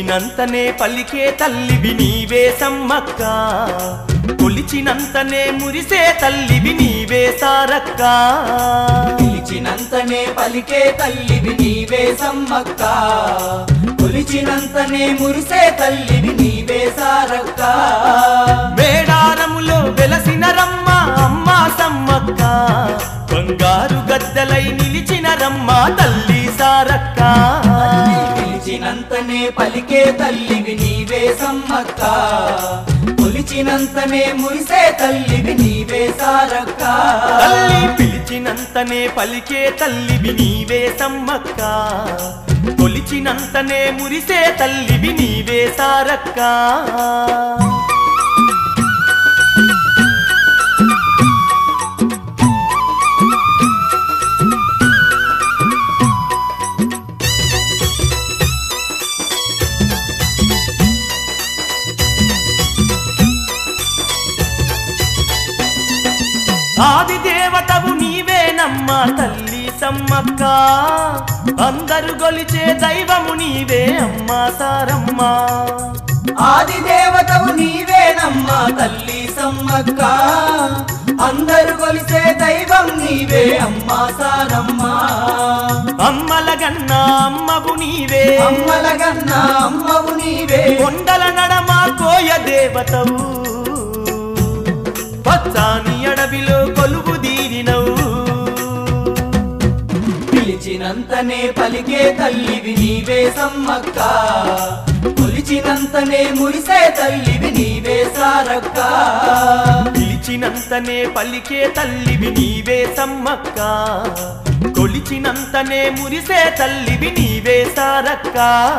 పిలిచినంతనే పలికే తల్లివి నీవే సమ్మక్క కొలిచినంతనే మురిసే తల్లివి నీవే సారక్క పిలిచినంతనే పలికే తల్లివి నీవే సమ్మక్క కొలిచినంతనే మురిసే తల్లివి నీవే సారక్క మేడారములో వెలసిన రమ్మ అమ్మ సమ్మక్క బంగారు గద్దలై నిలిచిన రమ్మ తల్లి సారక్క పిలిచినంతనే పలికే తల్లివి నీవే సమ్మక్క కొలిచినంతనే మురిసే తల్లివి నీవే సారక్క తల్లి పిలిచినంతనే పలికే తల్లివి నీవే సమ్మక్క కొలిచినంతనే మురిసే తల్లివి నీవే సారక్క ఆది దేవతవు నీవేనమ్మా తల్లి సమ్మక్క అందరు గొలిచే దైవము నీవే అమ్మా సారమ్మ ఆది దేవతవు నీవేనమ్మా తల్లి సమ్మక్క అందరు కొలిసే దైవం నీవే అమ్మా సారమ్మ అమ్మల గన్న అమ్మవు నీవే అమ్మలగన్న అమ్మవు నీవే కొండల నడమ కోయ దేవతవు పచ్చాని అడవిలో కొలువు దీనినవు పిలిచినంతనే పలికే తల్లివి నీవే సమ్మక్క కొలిచినంతనే మురిసే తల్లివి నీవే సారక్క పిలిచినంతనే పలికే తల్లివి నీవే సమ్మక్క కొలిచినంతనే మురిసే తల్లివి నీవే సారక్క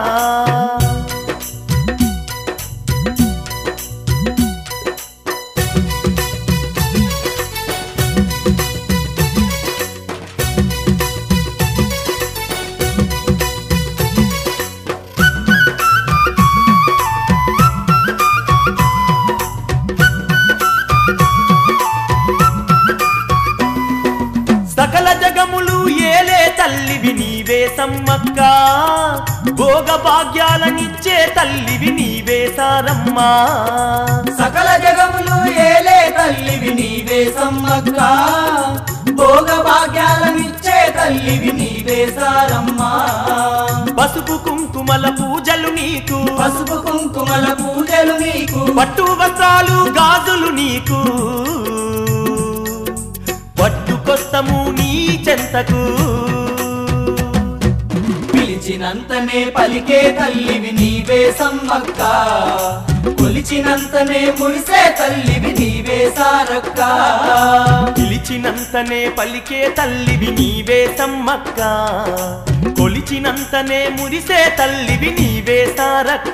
సకల జగములు ఏలే తల్లివి నీవే సమ్మక్క భోగ భాగ్యాలనిచ్చే తల్లివి నీవే సారమ్మ సకల జగములు ఏలే తల్లివి నీవే సమ్మక్క భోగ భాగ్యాలనిచ్చే తల్లివి నీవే సారమ్మ పసుపు కుంకుమల పూజలు నీకు పసుపు కుంకుమల పూజలు నీకు పట్టు వస్త్రాలు గాజులు నీకు పట్టుకొస్తము నీ చెంతకు పిలిచినంతనే పలికే తల్లివి నీవే సమ్మక్క కొలిచినంతనే మురిసే తల్లివి నీవే సారక్క పిలిచినంతనే పలికే తల్లివి నీవే సమ్మక్క కొలిచినంతనే మురిసే తల్లివి నీవే సారక్క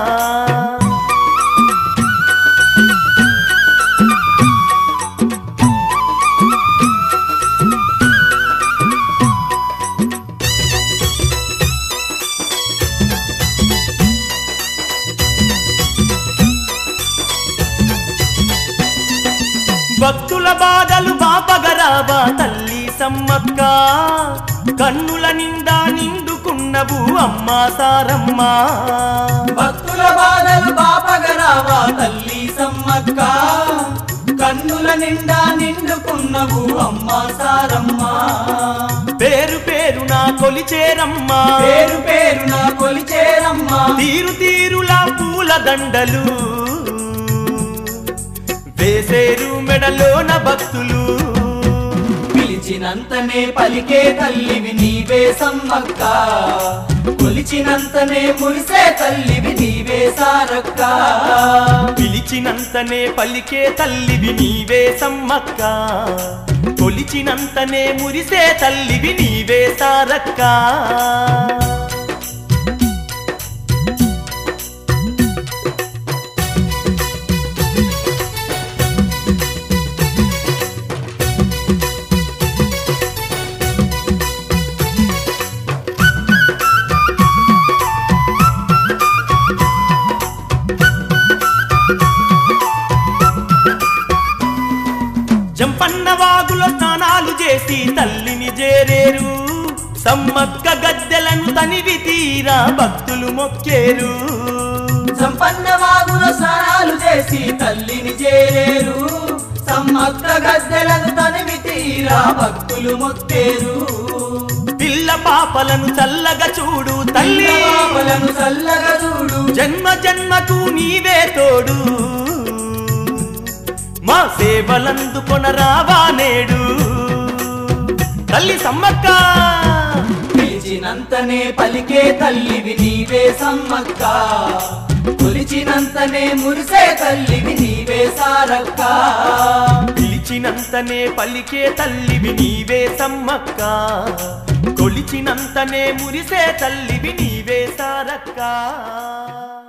భక్తుల బాధలు బాపగరావా తల్లి సమ్మక్క కన్నుల నిండా నిండుకున్నవు అమ్మా సారమ్మ భక్తుల బాధలు బాపగరావా తల్లి సమ్మక్క కన్నుల నిండా నిండుకున్నవు అమ్మ సారమ్మ పేరు పేరు నా కొలిచేరమ్మా పేరు పేరు నా కొలిచేరమ్మ తీరు తీరులా పూల దండలు వేసేరు మెడలోన భక్తులు పిలిచినంతనే పలికే తల్లివి నీవే సమ్మక్క కొలిచినంతనే మురిసే తల్లివి నీవే సారక్క పిలిచినంతనే పలికే తల్లివి నీవే సమ్మక్క కొలిచినంతనే మురిసే తల్లివి నీవే సారక్క జంపన్న వాగులో స్నానాలు చేసి తల్లిని చేరేరు సమ్మక్క గద్దెలను తనివి తీరా భక్తులు మొక్కేరు సంపన్న వాగులో స్నానాలు చేసి తల్లిని చేరేరు సమ్మక్క గద్దెలను తనివి తీరా భక్తులు మొక్కేరు పిల్ల పాపలను చల్లగా చూడు తల్లి పాపలను చల్లగా చూడు జన్మ జన్మకు నీవే తోడు మా సేవలందుకొనరావా నేడు తల్లి సమ్మక్క పిలిచినంతనే పలికే తల్లివి నీవే సమ్మక్క కొలిచినంతనే మురిసే తల్లివి నీవే సారక్క పిలిచినంతనే పలికే తల్లివి నీవే సమ్మక్క కొలిచినంతనే మురిసే తల్లివి నీవే సారక్క